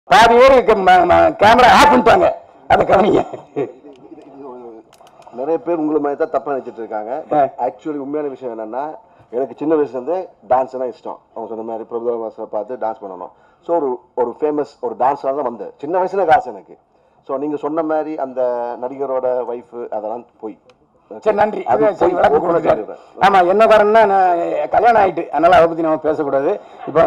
பாதி பேர் camera off பண்ணிட்டாங்க அதை கவனிங்க நிறைய பேர் உங்களை மாதிரி தான் தப்பா நினைச்சிட்டு இருக்காங்க ஆ. ஆக்சுவலி உண்மையான விஷயம் என்னன்னா எனக்கு சின்ன வயசுல இருந்தே டான்ஸ்னா இஷ்டம் அவங்க சொன்ன மாதிரி பிரபுதாசை பார்த்து டான்ஸ் பண்ணணும் ஸோ ஒரு ஒரு ஃபேமஸ் ஒரு டான்ஸராக தான் வந்தேன் சின்ன வயசுல காசு எனக்கு ஸோ நீங்க சொன்ன மாதிரி அந்த நடிகரோட ஒய்ஃப் அதெல்லாம் போய் சரி நன்றி அது அது சரி போய் விளக்கம் open ஆ கொடுத்துட்டாரு சொல்லிடுறேன். ஆமா என்ன காரணம்னா நான் கல்யாணம் ஆயிட்டு அதனால அதை பத்தி நம்ம பேசக்கூடாது இப்போ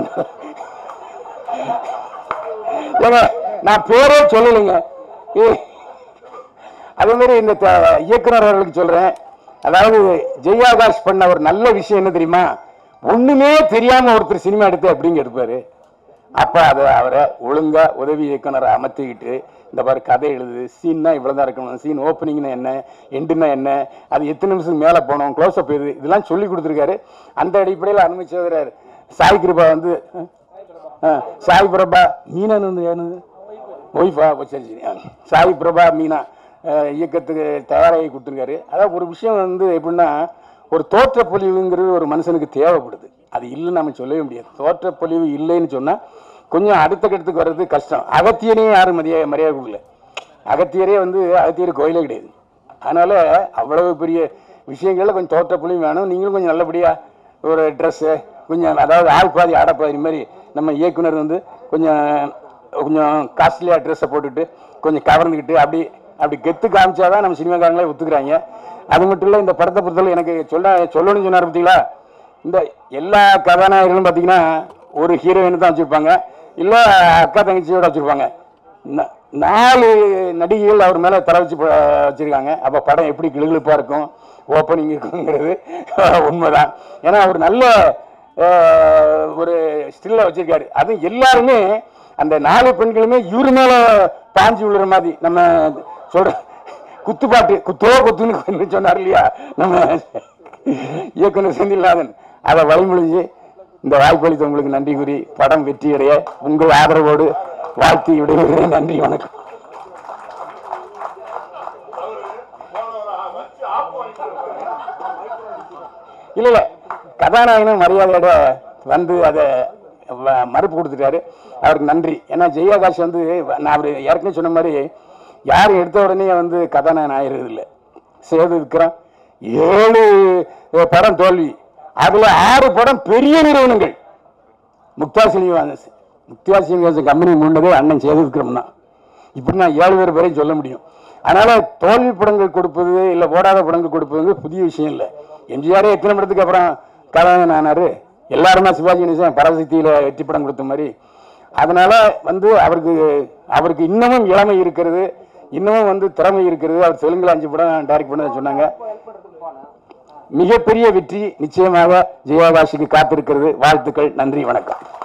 ஏங்க நான் பேரே சொல்லலைங்க ஏ- அதே மாதிரி இந்த த- இயக்குனர் அவர்களுக்கு சொல்றேன் அதாவது ஜெயாகாஷ் பண்ண ஒரு நல்ல விஷயம் என்ன தெரியுமா ஒண்ணுமே தெரியாம ஒருத்தர் சினிமா எடுத்து அப்படிங்க எடுப்பாரு அப்ப அதை அவரை ஒழுங்கா உதவி இயக்குனரை அமர்த்திக்கிட்டு இந்த மாதிரி கதை எழுது சீன்னா இவ்வளவுதான் இருக்கணும் சீன் ஓப்பனிங்னா என்ன எண்டுனா என்ன அது எத்தனை நிமிஷம் மேலே போகணும் க்ளோஸ் அப் எது இதெல்லாம் சொல்லி கொடுத்துருக்காரு அந்த அடிப்படையில் அனுமதிச்சவர் சாய் கிருபா வந்து ஆ, சாய் பிரபா மீனான்னு வந்து யாருன்னு ஒய்ஃபா சரி சரி ஆ. சாய் பிரபா மீனா அஹ், இயக்கத்துக்கு தயாராகி கொடுத்துருக்காரு அதாவது ஒரு விஷயம் வந்து எப்படின்னா ஒரு தோற்றப்பொழிவுங்கிறது ஒரு மனுஷனுக்கு தேவைப்படுது அது இல்லைன்னு நம்ம சொல்லவே முடியாது தோற்றப்பொழிவு இல்லைன்னு சொன்னால் கொஞ்சம் அடுத்த கட்டத்துக்கு வர்றது கஷ்டம் அகத்தியனையும் யாரும் மரியாதை மரியாதை கொடுக்கல அகத்தியரே வந்து அகத்தியர் கோயிலே கிடையாது அதனால அவ்வளவு பெரிய விஷயங்கள்ல கொஞ்சம் தோற்றப்பொழிவு வேணும் நீங்களும் கொஞ்சம் நல்லபடியாக ஒரு ட்ரெஸ்ஸு கொஞ்சம் அதாவது ஆள் பாதி ஆடப்பாதி மாதிரி நம்ம இயக்குனர் வந்து கொஞ்சம் கொஞ்சம் காஸ்ட்லியாக ட்ரெஸ்ஸை போட்டுட்டு கொஞ்சம் கவர்ந்துக்கிட்டு அப்படி அப்படி கெத்து காமிச்சாதான் நம்ம சினிமாக்காரங்களே ஒத்துக்கிறாங்க அது மட்டும் இல்லை இந்த படத்தை பொறுத்தவரை எனக்கு சொல்ல சொல்லணும்னு சொன்னார் பார்த்தீங்களா இந்த எல்லா கதாநாயகர்களும் பார்த்தீங்கன்னா ஒரு ஹீரோயின் தான் வச்சுருப்பாங்க இல்லை அக்கா தங்கச்சியோட வச்சுருப்பாங்க நா- நாலு நடிகைகள் அவர் மேலே தலை வச்சு ப- வச்சிருக்காங்க அப்போ படம் எப்படி கிளுகிழுப்பாக இருக்கும் ஓப்பனிங் இருக்குங்கிறது உண்மைதான் ஏன்னா அவர் நல்ல அஹ், ஒரு ஸ்டில்ல வச்சிருக்காரு அதுவும் எல்லாருமே அந்த நாலு பெண்களுமே இவரு மேல பாஞ்சு விழுற மாதிரி நம்ம சொல்ற குத்துப்பாட்டு குத்தோ குத்துன்னு சொன்னார் இல்லையா நம்ம இயக்குனர் செந்தில்நாதன் அதை வழிமொழிஞ்சு இந்த வாய்ப்பளித்த உங்களுக்கு நன்றி கூறி படம் வெற்றியடைய உங்கள் ஆதரவோடு வாழ்த்தி விடைபெறுகிறேன் நன்றி வணக்கம் இல்ல இல்ல கதாநாயகனும் மரியாதையோட வந்து அதை வ- மறுப்பு கொடுத்துட்டாரு அவருக்கு நன்றி ஏன்னா ஜெயாகாஷ் வந்து நான் அவர் ஏற்கனவே சொன்ன மாதிரி யாரும் எடுத்த உடனே வந்து கதாநாயகன் ஆயிடுறது இல்லை சேது விக்ரம் ஏழு அஹ், படம் தோல்வி அதுல ஆறு படம் பெரிய நிறுவனங்கள் முக்தா சீனிவாசன் முக்தா சீனிவாசன் கம்பெனி முன்னதே அண்ணன் சேது விக்ரம் தான் இப்படி நான் ஏழு பேர் வரையும் சொல்ல முடியும் அதனால தோல்வி படங்கள் கொடுப்பது இல்லை ஓடாத படங்கள் கொடுப்பது புதிய விஷயம் இல்லை எம்ஜிஆரே எத்தனை படத்துக்கு அப்புறம் கதாநாயகன் ஆனாரு எல்லாருமே சிவாஜி கணேசன் பரசக்தியில வெற்றி படம் கொடுத்த மாதிரி அதனால வந்து அவருக்கு அவருக்கு இன்னமும் இளமை இருக்கிறது இன்னமும் வந்து திறமை இருக்கிறது அவர் தெலுங்குல அஞ்சு படம் டைரக்ட் பண்ண சொன்னாங்க மிகப்பெரிய வெற்றி நிச்சயமாக ஜெயாகாஷுக்கு காத்திருக்கிறது வாழ்த்துக்கள் நன்றி வணக்கம்